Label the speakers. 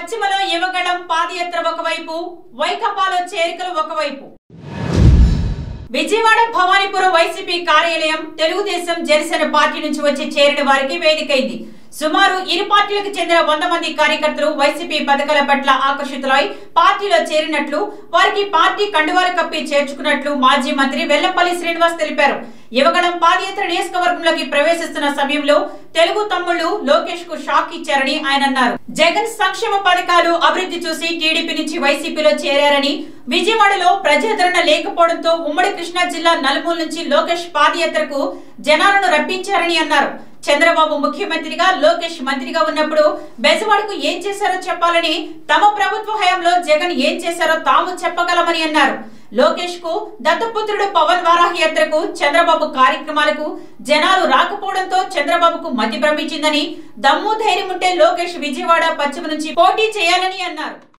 Speaker 1: పశ్చిమలో యువగళం పాదయాత్ర ఒకవైపు వైకపాలో చేరికలు ఒకవైపు విజయవాడ భవానీపురం వైసీపీ కార్యాలయం తెలుగుదేశం జనసేన పార్టీ నుంచి వచ్చి చేరిన వారికి వేదికైంది సుమారు ఇరు పార్టీలకు చెందిన వంద మంది కార్యకర్తలు వైసీపీ పథకాల పట్ల ఆకర్షితులై పార్టీలో చేరినట్లు వారికి పార్టీ కండువాలు కప్పి చేర్చుకున్నట్లు మాజీ మంత్రి వెల్లంపల్లి శ్రీనివాస్ తెలిపారు యువగళం పాదయాత్ర నియోజకవర్గంలోకి ప్రవేశిస్తున్న సమయంలో తెలుగు తమ్ముళ్లు లోకేష్ కు షాక్ ఇచ్చారని ఆయన అన్నారు జగన్ సంక్షేమ పథకాలు అభివృద్ధి చూసి టీడీపీ నుంచి వైసీపీలో చేరారని విజయవాడలో ప్రజాదరణ లేకపోవడంతో ఉమ్మడి కృష్ణా జిల్లా నలుమూల నుంచి లోకేష్ పాదయాత్రకు జనాలను రప్పించారని అన్నారు చంద్రబాబు ముఖ్యమంత్రిగా లోకేష్ మంత్రిగా ఉన్నప్పుడు బెజవాడకు ఏం చేశారో చెప్పాలని తమ ప్రభుత్వ హయాంలో జగన్ ఏం చేశారో తాము చెప్పగలమని అన్నారు లోకేష్ కు దత్తపుత్రుడు పవన్ వారాహి యాత్రకు చంద్రబాబు కార్యక్రమాలకు జనాలు రాకపోవడంతో చంద్రబాబుకు మతి భ్రమించిందని దమ్ము ధైర్యం ఉంటే లోకేష్ విజయవాడ పశ్చిమ నుంచి పోటీ చేయాలని అన్నారు